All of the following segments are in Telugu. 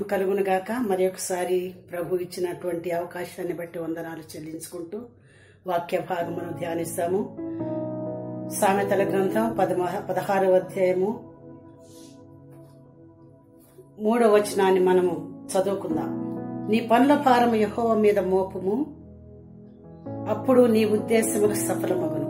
కలుగునుగాక మరి ఒకసారి ప్రభు ఇచ్చినటువంటి అవకాశాన్ని బట్టి వందనాలు చెల్లించుకుంటూ వాక్య భాగమును ధ్యానిస్తాము సామెతల గ్రంథం పదమ పదహారవ అధ్యాయము మూడవ వచనాన్ని మనము చదువుకుందాం నీ పనుల భారము యెహోవా మీద మోపుము అప్పుడు నీ ఉద్దేశములు సఫలమగును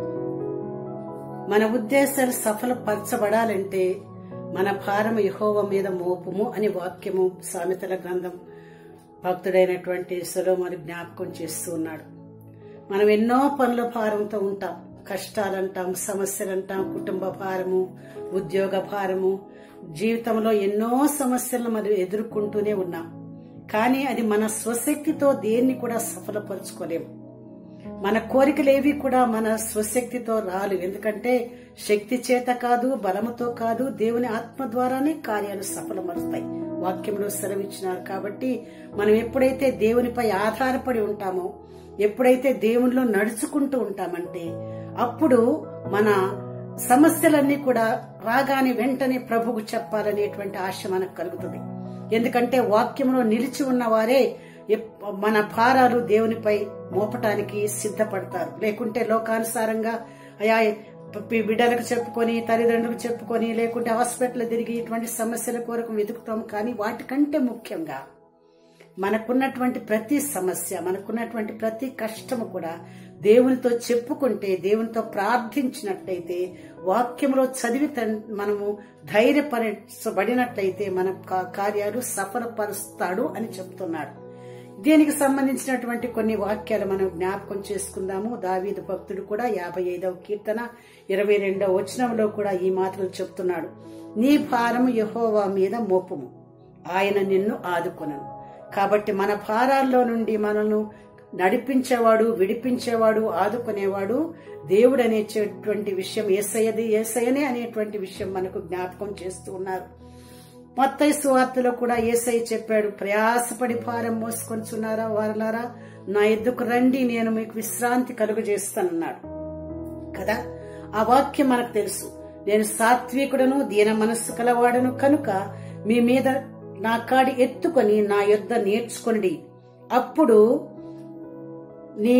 మన ఉద్దేశాలు సఫలపరచబడాలంటే మన భారము యహోవ మీద మోపుము అని వాక్యము సామెతల గ్రంథం భక్తుడైనటువంటి సులోమని జ్ఞాపకం చేస్తూ ఉన్నాడు మనం ఎన్నో పనుల భారంతో ఉంటాం కష్టాలంటాం సమస్యలంటాం కుటుంబ భారము ఉద్యోగ భారము జీవితంలో ఎన్నో సమస్యలను మనం ఎదుర్కొంటూనే ఉన్నాం కానీ అది మన స్వశక్తితో దేన్ని కూడా సఫలపరచుకోలేము మన కోరికలేవి కూడా మన స్వశక్తితో రాలు ఎందుకంటే శక్తి చేత కాదు బలముతో కాదు దేవుని ఆత్మ ద్వారానే కార్యాలు సఫలమరుస్తాయి వాక్యంలో సెలవిచ్చినారు కాబట్టి మనం ఎప్పుడైతే దేవునిపై ఆధారపడి ఉంటామో ఎప్పుడైతే దేవునిలో నడుచుకుంటూ ఉంటామంటే అప్పుడు మన సమస్యలన్నీ కూడా రాగానే వెంటనే ప్రభుకు చెప్పాలనేటువంటి ఆశ మనకు కలుగుతుంది ఎందుకంటే వాక్యంలో నిలిచి ఉన్న వారే ఎప్- మన భారాలు దేవునిపై మోపటానికి సిద్ధపడతారు లేకుంటే లోకానుసారంగా అయా పి- బిడ్డలకు చెప్పుకొని తల్లిదండ్రులకు చెప్పుకొని లేకుంటే హాస్పిటల్ తిరిగి ఇటువంటి సమస్యల కొరకు వెతుకుతాం కానీ వాటికంటే ముఖ్యంగా మనకున్నటువంటి ప్రతి సమస్య మనకున్నటువంటి ప్రతి కష్టము కూడా దేవునితో చెప్పుకుంటే దేవునితో ప్రార్థించినట్లయితే వాక్యంలో చదివి తన్- మనము ధైర్యపరచబడినట్లయితే మన కా- కార్యాలు సఫలపరుస్తాడు అని చెప్తున్నాడు దీనికి సంబంధించినటువంటి కొన్ని వాక్యాలు మనం జ్ఞాపకం చేసుకుందాము దావీదు భక్తుడు కూడా యాభై ఐదవ కీర్తన ఇరవై రెండవ వచనంలో కూడా ఈ మాటలు చెప్తున్నాడు నీ భారము యహోవా మీద మోపుము ఆయన నిన్ను ఆదుకొనను కాబట్టి మన భారాల్లో నుండి మనను నడిపించేవాడు విడిపించేవాడు ఆదుకునేవాడు దేవుడు అనేటువంటి విషయం ఏసయ్యది ఏసయ్యనే అనేటువంటి విషయం మనకు జ్ఞాపకం చేస్తూ ఉన్నారు మత్తయి సువార్తలో కూడా ఏసయ్య చెప్పాడు ప్రయాసపడి భారం మోసుకొంచున్నారా వారలారా నా ఎద్దుకు రండి నేను మీకు విశ్రాంతి కలుగజేస్తానన్నాడు కదా ఆ వాక్యం మనకు తెలుసు నేను సాత్వికుడను దీన మనస్సు కలవాడను కనుక మీ మీద నా కాడి ఎత్తుకొని నా యొద్ద నేర్చుకొనిడి అప్పుడు నీ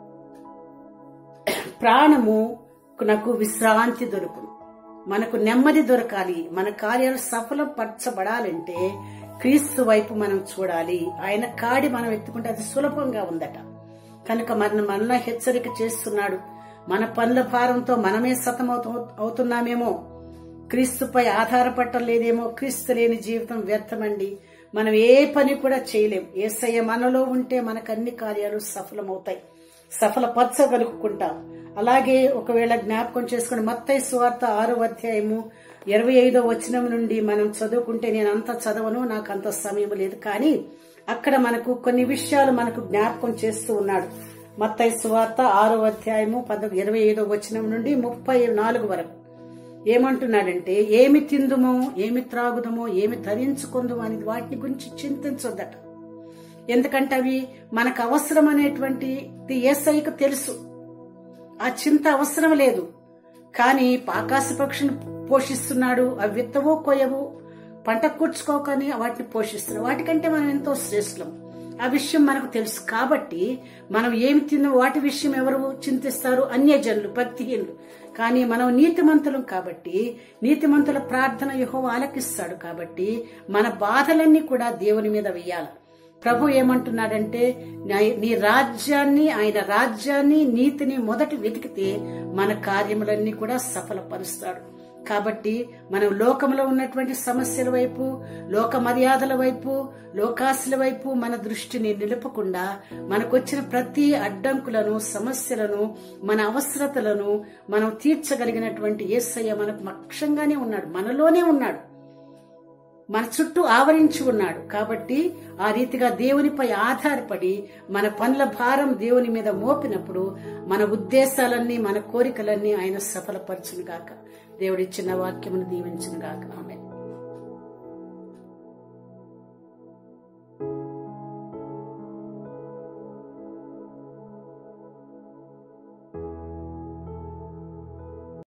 ప్రాణము నాకు విశ్రాంతి దొరుకును మనకు నెమ్మది దొరకాలి మన కార్యాలు సఫలపరచబడాలంటే క్రీస్తు వైపు మనం చూడాలి ఆయన కాడి మనం ఎత్తుకుంటే అది సులభంగా ఉందట కనుక మన మనల్ని హెచ్చరిక చేస్తున్నాడు మన పనుల భారంతో మనమే సతమవుతూ అవుతున్నామేమో క్రీస్తుపై ఆధారపడటం లేదేమో క్రీస్తు లేని జీవితం వ్యర్థమండి మనం ఏ పని కూడా చేయలేం ఏసయ్య మనలో ఉంటే మనకు అన్ని కార్యాలు సఫలమవుతాయి సఫలపరచగలుగుకుంటాం అలాగే ఒకవేళ జ్ఞాపకం చేసుకుని మత్తయి సువార్త ఆరో అధ్యాయము ఇరవై ఐదో వచనం నుండి మనం చదువుకుంటే నేను అంత చదవను నాకు అంత సమయం లేదు కానీ అక్కడ మనకు కొన్ని విషయాలు మనకు జ్ఞాపకం చేస్తూ ఉన్నాడు మత్తయి సువార్త ఆరో అధ్యాయము పద ఇరవై ఐదో వచనం నుండి ముప్పై నాలుగు వరకు ఏమంటున్నాడంటే ఏమి తిందుమో ఏమి త్రాగుదమో ఏమి ధరించుకుందుమో అని వాటిని గురించి చింతించొద్దట ఎందుకంటే అవి మనకు అవసరం అనేటువంటి ఏసైకు తెలుసు ఆ చింత అవసరం లేదు కానీ ఆకాశ పక్షులను పోషిస్తున్నాడు అవి విత్తవో కొయ్యవు పంట కూర్చుకోకని వాటిని పోషిస్తున్నాడు వాటికంటే మనం ఎంతో శ్రేష్ఠం ఆ విషయం మనకు తెలుసు కాబట్టి మనం ఏమి తిన్న వాటి విషయం ఎవరు చింతిస్తారు అన్యజనులు భక్తిహీనులు కానీ మనం నీతిమంతులం కాబట్టి నీతిమంతుల ప్రార్థన యహో ఆలకిస్తాడు కాబట్టి మన బాధలన్నీ కూడా దేవుని మీద వెయ్యాలి ప్రభు ఏమంటున్నాడంటే నా- నీ రాజ్యాన్ని ఆయన రాజ్యాన్ని నీతిని మొదటి వెతికితే మన కార్యములన్నీ కూడా సఫలపరుస్తాడు కాబట్టి మనం లోకంలో ఉన్నటువంటి సమస్యల వైపు లోక మర్యాదల వైపు లోకాసుల వైపు మన దృష్టిని నిలుపకుండా మనకొచ్చిన ప్రతి అడ్డంకులను సమస్యలను మన అవసరతలను మనం తీర్చగలిగినటువంటి యేసయ్య మనకు మక్షంగానే ఉన్నాడు మనలోనే ఉన్నాడు మన చుట్టూ ఆవరించి ఉన్నాడు కాబట్టి ఆ రీతిగా దేవునిపై ఆధారపడి మన పనుల భారం దేవుని మీద మోపినప్పుడు మన ఉద్దేశాలన్నీ మన కోరికలన్నీ ఆయన సఫలపరచును గాక దేవుడిచ్చిన వాక్యమును దీవించును గాక ఆమె